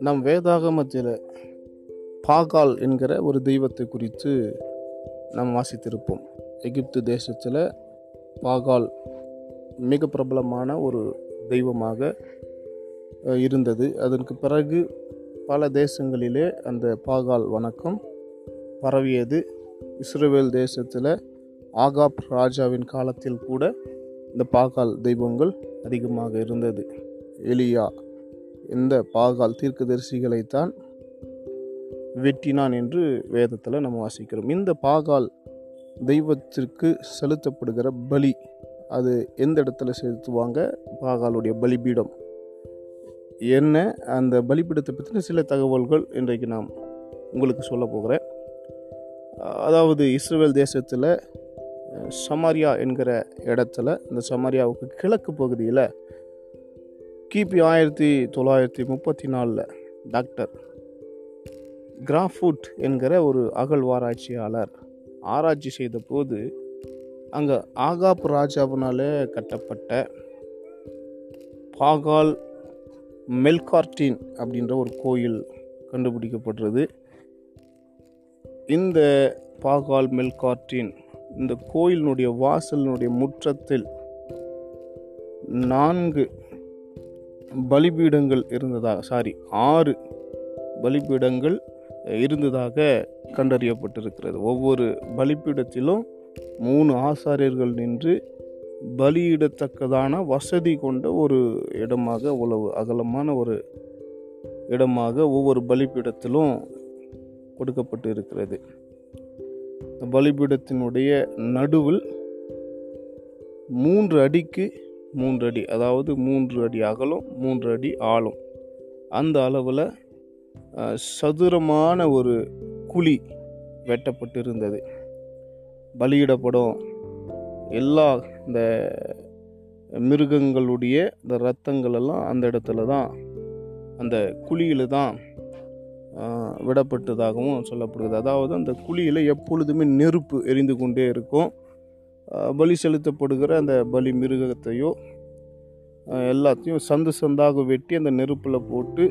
நம் வேதாகமத்தில் பாகால் என்கிற ஒரு தெய்வத்தை குறித்து நாம் வாசித்திருப்போம் எகிப்து தேசத்தில் பாகால் மிக பிரபலமான ஒரு தெய்வமாக அஹ், இருந்தது அதற்கு பிறகு பல தேசங்களிலே அந்த பாகால் வணக்கம் பரவியது இஸ்ரேல் தேசத்தில் ஆகாப் ராஜாவின் காலத்தில் கூட இந்த பாகால் தெய்வங்கள் அதிகமாக இருந்தது எலியா இந்த பாகால் தீர்க்கதரிசிகளைத்தான் வெட்டினான் என்று வேதத்தில் நம்ம வாசிக்கிறோம் இந்த பாகால் தெய்வத்திற்கு செலுத்தப்படுகிற பலி அது எந்த இடத்துல செலுத்துவாங்க பாகாலுடைய பலிபீடம் என்ன அந்த பலிபீடத்தை பற்றின சில தகவல்கள் இன்றைக்கு நாம் உங்களுக்கு சொல்ல போகிறேன் அதாவது இஸ்ரேல் தேசத்தில் சமாரியா என்கிற இடத்துல இந்த சமாரியாவுக்கு கிழக்கு பகுதியில் கிபி ஆயிரத்தி தொள்ளாயிரத்தி முப்பத்தி நாலில் டாக்டர் கிராஃபுட் என்கிற ஒரு அகழ்வாராய்ச்சியாளர் ஆராய்ச்சி செய்த போது அங்கே ஆகாப் ராஜாவினால கட்டப்பட்ட பாகால் மெல்கார்டின் அப்படின்ற ஒரு கோயில் கண்டுபிடிக்கப்படுறது இந்த பாகால் மெல்கார்டின் இந்த கோயிலினுடைய வாசலினுடைய முற்றத்தில் நான்கு பலிபீடங்கள் இருந்ததாக சாரி ஆறு பலிபீடங்கள் இருந்ததாக கண்டறியப்பட்டிருக்கிறது ஒவ்வொரு பலிபீடத்திலும் மூணு ஆசாரியர்கள் நின்று பலியிடத்தக்கதான வசதி கொண்ட ஒரு இடமாக உழவு அகலமான ஒரு இடமாக ஒவ்வொரு பலிபீடத்திலும் கொடுக்கப்பட்டு இருக்கிறது இந்த பலிபீடத்தினுடைய நடுவில் மூன்று அடிக்கு மூன்று அடி அதாவது மூன்று அடி அகலம் மூன்று அடி ஆழம் அந்த அளவில் அஹ், சதுரமான ஒரு குழி வெட்டப்பட்டு இருந்தது பலியிடப்படும் எல்லா இந்த மிருகங்களுடைய இந்த ரத்தங்கள் எல்லாம் அந்த இடத்துல தான் அந்த குழியில் தான் ஆஹ், விடப்பட்டதாகவும் சொல்லப்படுகிறது அதாவது அந்த குழியில் எப்பொழுதுமே நெருப்பு எரிந்து கொண்டே இருக்கும் ஆஹ், பலி செலுத்தப்படுகிற அந்த பலி மிருகத்தையோ ஆஹ், எல்லாத்தையும் சந்து சந்தாக வெட்டி அந்த நெருப்பில் போட்டு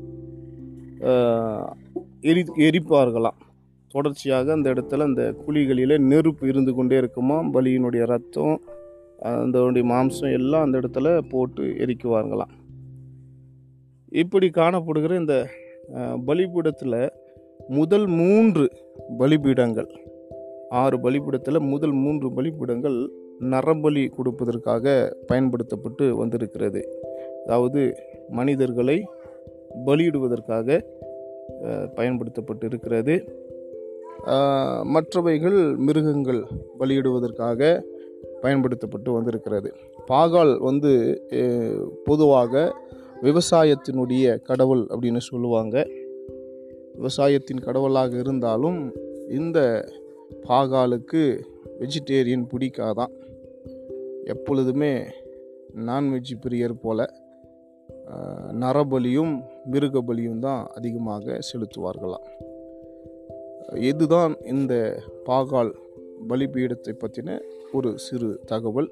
ஆஹ், எரி எரிப்பார்களாம் தொடர்ச்சியாக அந்த இடத்துல அந்த குழிகளில் நெருப்பு இருந்து கொண்டே இருக்குமா பலியினுடைய ரத்தம் அதனுடைய மாம்சம் எல்லாம் அந்த இடத்துல போட்டு எரிக்குவார்களாம் இப்படி காணப்படுகிற இந்த அஹ், பலிபீடத்தில் முதல் மூன்று பலிபீடங்கள் ஆறு பலிபீடத்தில் முதல் மூன்று பலிபீடங்கள் நரபலி கொடுப்பதற்காக பயன்படுத்தப்பட்டு வந்திருக்கிறது அதாவது மனிதர்களை பலியிடுவதற்காக அஹ், பயன்படுத்தப்பட்டு இருக்கிறது ஆஹ், மற்றவைகள் மிருகங்கள் பலியிடுவதற்காக பயன்படுத்தப்பட்டு வந்திருக்கிறது பாகால் வந்து அஹ், பொதுவாக விவசாயத்தினுடைய கடவுள் அப்படின்னு சொல்லுவாங்க விவசாயத்தின் கடவுளாக இருந்தாலும் இந்த பாகாலுக்கு வெஜிடேரியன் பிடிக்காதான் எப்பொழுதுமே நான்வெஜ் பிரியர் போல ஆஹ், நரபலியும் மிருக பலியும் தான் அதிகமாக செலுத்துவார்களாம் இதுதான் இந்த பாகால் பலிபீடத்தை பற்றின ஒரு சிறு தகவல்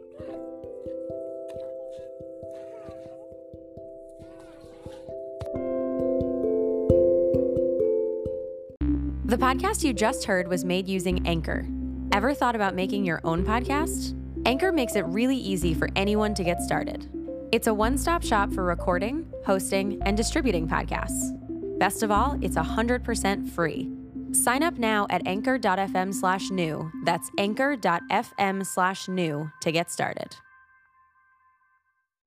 The podcast you just heard was made using Anchor. Ever thought about making your own podcast? Anchor makes it really easy for anyone to get started. It's a one stop shop for recording, hosting, and distributing podcasts. Best of all, it's 100% free. Sign up now at anchor.fm slash new. That's anchor.fm slash new to get started.